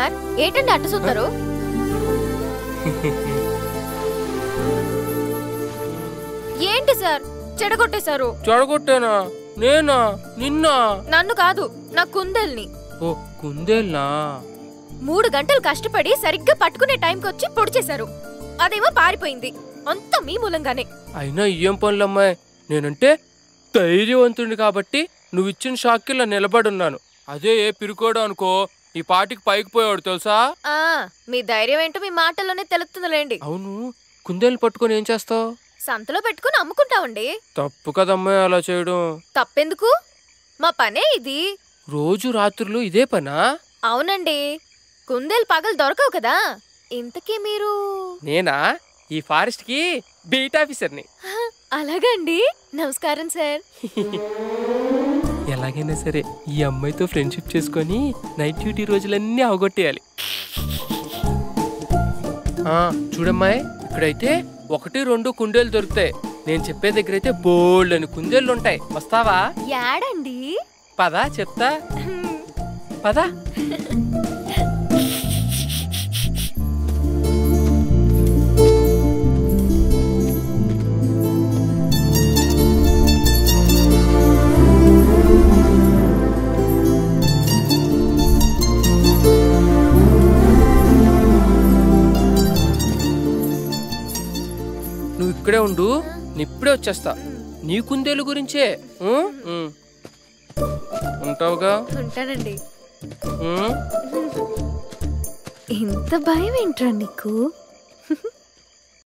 Sir ఏంటండి అట్ట చూస్తారు ఏంటి సార్ చెడగొట్టేశారు చెడగొట్టానా నేనా నిన్నా నన్ను కాదు నా కుందల్ని ఓ కుందేల్నా మూడు గంటలు కష్టపడి సరిగ్గా పట్టుకునే టైంకి వచ్చి పొడి చేశారు అదేమో పారిపోయింది అంతా మీ మూలంగానే అయినా ఏం పనులమ్మాయి నేనంటే ధైర్యవంతుడిని కాబట్టి నువ్వు ఇచ్చిన షాక్కి ఇలా నిలబడున్నాను అదే ఏ పిరుకోడు అనుకో ఈ పాటికి పైకి పోయాడు తెలుసా ఆ మీ ధైర్యం ఏంటో మీ మాటల్లోనే తెలుస్తుందిలేండి అవును కుందేలు పట్టుకొని ఏం చేస్తావు సంతలో పెట్టుకుని అమ్ముకుంటామండి తప్పు కదమ్మాయి అలా చేయడం తప్పెందుకు మా పనే ఇది రోజు రాత్రులు ఇదే పనా అవునండి కుందేలు పగలు దొరకవు కదా ఇంతకీ మీరు నేనా ఈ ఫారెస్ట్ కి బీట్ ఆఫీసర్ని అలాగండి నమస్కారం సార్ ఎలాగైనా సరే ఈ అమ్మాయితో ఫ్రెండ్షిప్ చేసుకొని నైట్ డ్యూటీ రోజులన్నీ అవగొట్టేయాలి ఆ, చూడమ్మాయి ఇక్కడైతే ఒకటి రెండు కుందేలు దొరుకుతాయి నేను చెప్పే దగ్గర అయితే బోల్డ్ అని కుందేళ్ళు ఉంటాయి వస్తావా యాడండి పదా చెప్తా పదా నువ్వు ఇక్కడే ఉండు నేను ఇప్పుడే వచ్చేస్తా నీ కుందేలు గురించే ఉం? ఉం. ఉంటావుగా ఉంటానండి ఉం? ఇంత భయం ఏంట్రా నీకు